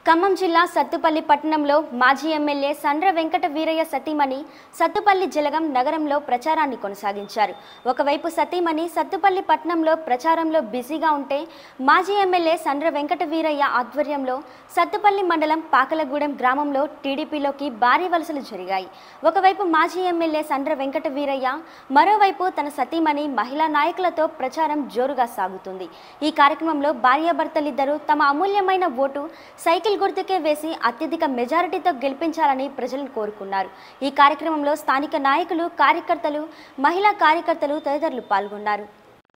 ఖమ్మం జిల్లా సత్తుపల్లి పట్టణంలో మాజీ ఎమ్మెల్యే సండ్ర వెంకట వీరయ్య సతీమణి సత్తుపల్లి జలగం నగరంలో ప్రచారాన్ని కొనసాగించారు ఒకవైపు సతీమణి సత్తుపల్లి పట్టణంలో ప్రచారంలో బిజీగా ఉంటే మాజీ ఎమ్మెల్యే సండ్ర వెంకట వీరయ్య ఆధ్వర్యంలో సత్తుపల్లి మండలం పాకలగూడెం గ్రామంలో టీడీపీలోకి భారీ వలసలు జరిగాయి ఒకవైపు మాజీ ఎమ్మెల్యే సండ్ర వెంకట వీరయ్య మరోవైపు తన సతీమణి మహిళా నాయకులతో ప్రచారం జోరుగా సాగుతుంది ఈ కార్యక్రమంలో భార్యాభర్తలిద్దరూ తమ అమూల్యమైన ఓటు సైకిల్ గుర్తుకే వేసి అత్యధిక మెజారిటీతో గెలిపించాలని ప్రజలను కోరుకున్నారు ఈ కార్యక్రమంలో స్థానిక నాయకులు కార్యకర్తలు మహిళా కార్యకర్తలు తదితరులు పాల్గొన్నారు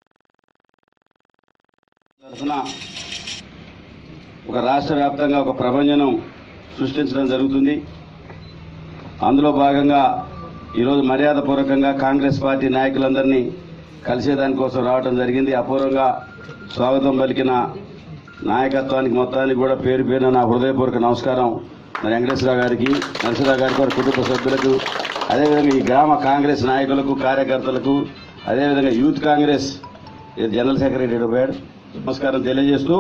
తరఫున ఒక రాష్ట్ర వ్యాప్తంగా ఒక ప్రభంజనం సృష్టించడం జరుగుతుంది అందులో భాగంగా ఈరోజు మర్యాదపూర్వకంగా కాంగ్రెస్ పార్టీ నాయకులందరినీ కలిసేదానికోసం రావడం జరిగింది అపూర్వంగా స్వాగతం పలికిన నాయకత్వానికి మొత్తానికి కూడా పేరు పేరున నా హృదయపూర్వక నమస్కారం మరి వెంకటేశ్వరరావు గారికి నరసింహరావు గారికి వారి కుటుంబ సభ్యులకు అదేవిధంగా ఈ గ్రామ కాంగ్రెస్ నాయకులకు కార్యకర్తలకు అదేవిధంగా యూత్ కాంగ్రెస్ జనరల్ సెక్రటరీ పోయాడు నమస్కారం తెలియజేస్తూ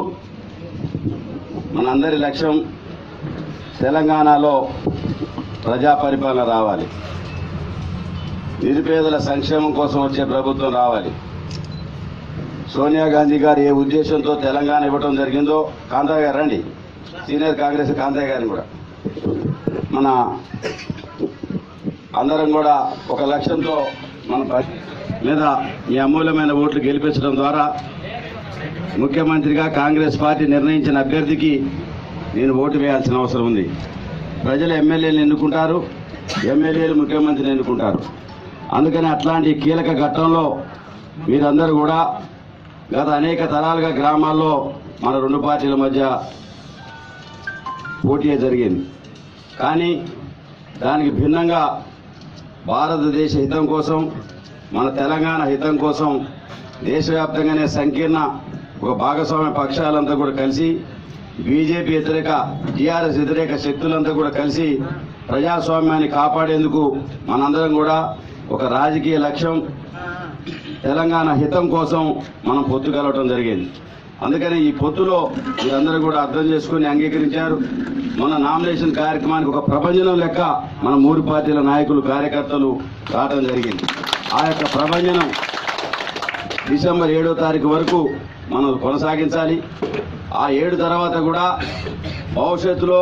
మనందరి లక్ష్యం తెలంగాణలో ప్రజా పరిపాలన రావాలి నిరుపేదల సంక్షేమం కోసం వచ్చే ప్రభుత్వం రావాలి సోనియా గాంధీ గారు ఏ ఉద్దేశంతో తెలంగాణ ఇవ్వటం జరిగిందో కాంతయ్య గారు రండి సీనియర్ కాంగ్రెస్ కాంతయ్య గారిని కూడా మన అందరం కూడా ఒక లక్ష్యంతో మన ప- లేదా మీ అమూల్యమైన ఓట్లు గెలిపించడం ద్వారా ముఖ్యమంత్రిగా కాంగ్రెస్ పార్టీ నిర్ణయించిన అభ్యర్థికి నేను ఓటు వేయాల్సిన అవసరం ఉంది ప్రజలు ఎమ్మెల్యేలు ఎన్నుకుంటారు ఎమ్మెల్యేలు ముఖ్యమంత్రిని ఎన్నుకుంటారు అందుకని అట్లాంటి కీలక ఘట్టంలో మీరందరూ కూడా గత అనేక తరాలుగా గ్రామాల్లో మన రెండు పార్టీల మధ్య పోటీ జరిగింది కానీ దానికి భిన్నంగా భారతదేశ హితం కోసం మన తెలంగాణ హితం కోసం దేశవ్యాప్తంగానే సంకీర్ణ ఒక భాగస్వామ్య పక్షాలంతా కూడా కలిసి బీజేపీ వ్యతిరేక టీఆర్ఎస్ వ్యతిరేక శక్తులంతా కూడా కలిసి ప్రజాస్వామ్యాన్ని కాపాడేందుకు మనందరం కూడా ఒక రాజకీయ లక్ష్యం తెలంగాణ హితం కోసం మనం పొత్తు కలవటం జరిగింది అందుకని ఈ పొత్తులో మీరందరూ కూడా అర్థం చేసుకుని అంగీకరించారు మన నామినేషన్ కార్యక్రమానికి ఒక ప్రభంజనం లెక్క మన మూడు పార్టీల నాయకులు కార్యకర్తలు రావడం జరిగింది ఆ యొక్క ప్రభంజనం డిసెంబర్ ఏడో తారీఖు వరకు మనం కొనసాగించాలి ఆ ఏడు తర్వాత కూడా భవిష్యత్తులో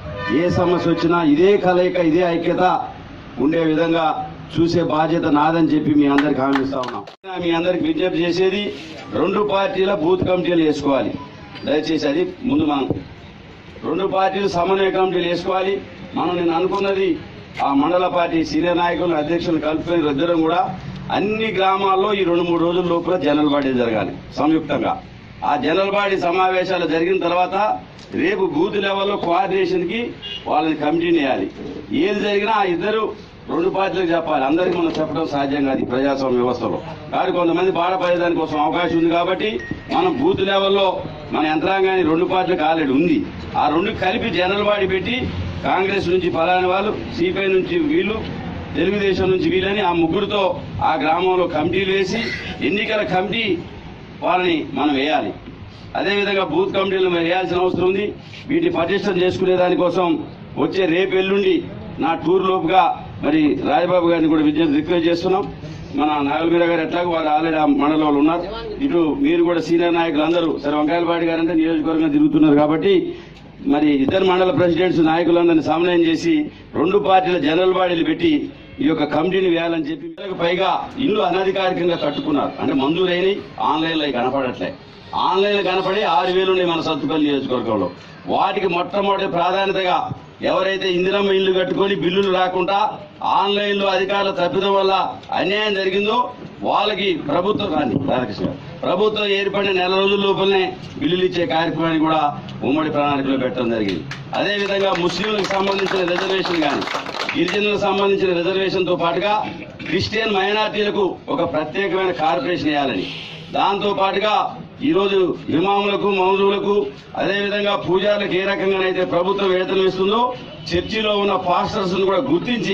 ఏ సమస్య వచ్చినా ఇదే కలయిక ఇదే ఐక్యత ఉండే విధంగా చూసే బాధ్యత నాదని చెప్పి మీ అందరికి హామీ ఇస్తా ఉన్నాం మీ అందరికి విజ్ఞప్తి చేసేది రెండు పార్టీల బూత్ కమిటీలు వేసుకోవాలి దయచేసి అది ముందు మనం రెండు పార్టీలు సమన్వయ కమిటీలు వేసుకోవాలి మనం నేను అనుకున్నది ఆ మండల పార్టీ సీనియర్ నాయకులు అధ్యక్షులు కలుపుకొని ఇద్దరం కూడా అన్ని గ్రామాల్లో ఈ రెండు మూడు రోజుల లోపల జనరల్ బాడీ జరగాలి సంయుక్తంగా ఆ జనరల్ బాడీ సమావేశాలు జరిగిన తర్వాత రేపు బూత్ లెవెల్లో కోఆర్డినేషన్ కి వాళ్ళని కమిటీని వేయాలి ఏది జరిగినా ఆ ఇద్దరు రెండు పార్టీలకు చెప్పాలి అందరికీ మనం చెప్పడం సాధ్యం కాదు ఈ ప్రజాస్వామ్య వ్యవస్థలో కానీ కొంతమంది బాధపడేదాని కోసం అవకాశం ఉంది కాబట్టి మనం బూత్ లెవెల్లో మన యంత్రాంగాన్ని రెండు పార్టీలకు ఆల్రెడీ ఉంది ఆ రెండు కలిపి జనరల్ బాడీ పెట్టి కాంగ్రెస్ నుంచి ఫలాని వాళ్ళు సిపిఐ నుంచి వీళ్ళు తెలుగుదేశం నుంచి వీళ్ళని ఆ ముగ్గురుతో ఆ గ్రామంలో కమిటీలు వేసి ఎన్నికల కమిటీ వాళ్ళని మనం వేయాలి అదేవిధంగా బూత్ కమిటీలు మరి వేయాల్సిన అవసరం ఉంది వీటిని పటిష్టం చేసుకునే దానికోసం వచ్చే రేపు ఎల్లుండి నా టూర్ లోపుగా మరి రాజబాబు గారిని కూడా విజ్ఞప్తి రిక్వెస్ట్ చేస్తున్నాం మన నాగల్మీర గారు ఎట్లాగో వాళ్ళు ఆల్రెడీ ఆ మండలంలో ఉన్నారు ఇటు మీరు కూడా సీనియర్ నాయకులు అందరూ సరే వంకాయలపాటి గారు అంటే నియోజకవర్గం తిరుగుతున్నారు కాబట్టి మరి ఇద్దరు మండల ప్రెసిడెంట్స్ నాయకులందరినీ సమన్వయం చేసి రెండు పార్టీల జనరల్ బాడీలు పెట్టి ఈ యొక్క కమిటీని వేయాలని చెప్పి వేలకు పైగా ఇల్లు అనధికారికంగా కట్టుకున్నారు అంటే మంజూరైనవి ఆన్లైన్ లో అవి కనపడట్లే ఆన్లైన్ లో కనపడి ఆరు వేలు ఉన్నాయి మన సత్తుపల్లి నియోజకవర్గంలో వాటికి మొట్టమొదటి ప్రాధాన్యతగా ఎవరైతే ఇందిరమ్మ ఇల్లు కట్టుకొని బిల్లులు రాకుండా ఆన్లైన్ లో అధికారుల తప్పిదం వల్ల అన్యాయం జరిగిందో వాళ్ళకి ప్రభుత్వం రాని రాధాకృష్ణ గారు. ప్రభుత్వం ఏర్పడిన నెల రోజుల లోపలనే బిల్లులు ఇచ్చే కార్యక్రమాన్ని కూడా ఉమ్మడి ప్రణాళికలో పెట్టడం జరిగింది అదే విధంగా ముస్లింలకు సంబంధించిన రిజర్వేషన్ కానీ గిరిజనులకు సంబంధించిన రిజర్వేషన్ తో పాటుగా క్రిస్టియన్ మైనార్టీలకు ఒక ప్రత్యేకమైన కార్పొరేషన్ వేయాలని దాంతో పాటుగా ఈ రోజు ఇమాములకు మౌజులకు అదేవిధంగా పూజారులకు ఏ రకంగానైతే ప్రభుత్వం వేతనం ఇస్తుందో చర్చిలో ఉన్న పాస్టర్స్ కూడా గుర్తించి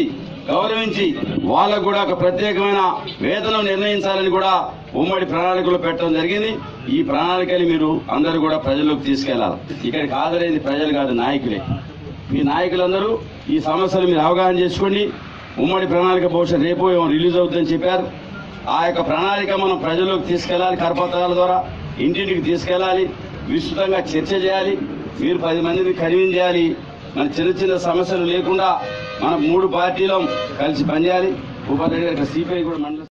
గౌరవించి వాళ్ళకు కూడా ఒక ప్రత్యేకమైన వేతనం నిర్ణయించాలని కూడా ఉమ్మడి ప్రణాళికలు పెట్టడం జరిగింది ఈ ప్రణాళికని మీరు అందరూ కూడా ప్రజల్లోకి తీసుకెళ్లాలి ఇక్కడికి హాజరైంది ప్రజలు కాదు నాయకులే మీ నాయకులందరూ ఈ సమస్యలు మీరు అవగాహన చేసుకోండి ఉమ్మడి ప్రణాళిక బహుశా రేపు ఏమో రిలీజ్ అవుతుందని చెప్పారు ఆ యొక్క ప్రణాళిక మనం ప్రజల్లోకి తీసుకెళ్లాలి కరపత్రాల ద్వారా ఇంటింటికి తీసుకెళ్లాలి విస్తృతంగా చర్చ చేయాలి మీరు పది మందిని కన్వీన్ చేయాలి మన చిన్న చిన్న సమస్యలు లేకుండా మన మూడు పార్టీలం కలిసి పనిచేయాలి ఉపాధ్యాయుడు సిపిఐ కూడా మండల